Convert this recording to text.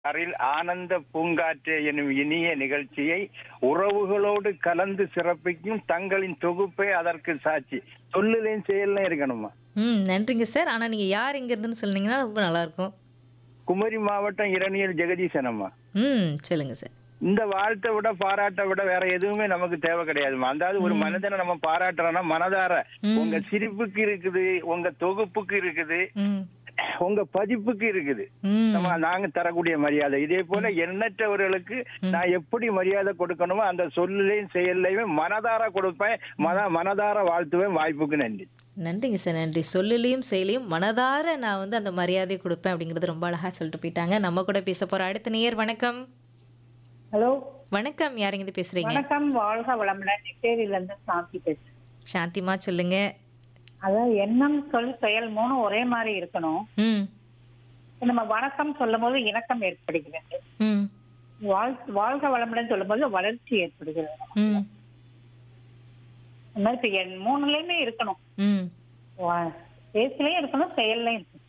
அரில் ஆனந்த பூங்காற்று எனும் இனிய நிகழ்ச்சியை உறவுகளோடு கலந்து சிறப்பிக்கும் தங்களின் தொகுப்பே அதற்கு சாட்சி சொல்லுலையும் செயல்லாம் இருக்கணுமா ம் நன்றிங்க சார் ஆனால் நீங்கள் யார் இங்க இருந்துன்னு சொன்னீங்கன்னா ரொம்ப நல்லாயிருக்கும் குமரி மாவட்டம் இரணியல் ஜெகதீசனம்மா ம் சொல்லுங்க சார் இந்த வாழ்த்தை விட பாராட்ட விட வேற எதுவுமே நமக்கு தேவை கிடையாதுமா அதாவது ஒரு மனிதனை நம்ம பாராட்டுறோம்னா மனதார ம். உங்க சிரிப்புக்கு இருக்குது உங்க தொகுப்புக்கு இருக்குது ம் உங்க பதிப்புக்கு இருக்குது ம் நம்ம நாங்க தரக்கூடிய மரியாதை இதே போல எண்ணற்றவர்களுக்கு நான் எப்படி மரியாதை கொடுக்கணுமோ அந்த சொல்லையும் செயல்லையும் மனதார கொடுப்பேன் மன மனதார வாழ்த்துவேன் வாய்ப்புக்கு நன்றி நன்றிங்க சார் நன்றி சொல்லிலையும் செயலையும் மனதார நான் வந்து அந்த மரியாதை கொடுப்பேன் அப்படிங்கிறது ரொம்ப அழகாக சொல்லிட்டு போயிட்டாங்க நம்ம கூட பேச போகிற அடுத்த நேயர் வணக்கம் ஹலோ வணக்கம் யாருங்க பேசுறீங்க வணக்கம் வாழ்க வளமுடன் நெட்டேரியில இருந்து சாந்தி பேசுறேன் சாந்திமா சொல்லுங்க அதாவது எண்ணம் சொல் செயல் மூணு ஒரே மாதிரி இருக்கணும் ம் நம்ம வணக்கம் சொல்லும் போது இணக்கம் ஏற்படுகிறது ம் வாழ் வாழ்க வளமுடன் சொல்லும் போது வளர்ச்சி ஏற்படுகிறது ம் இந்த மாதிரி இப்ப என் மூணுலயுமே இருக்கணும் ம் வா- பேச்சிலையும் இருக்கணும் செயல்லையும் இருக்கணும்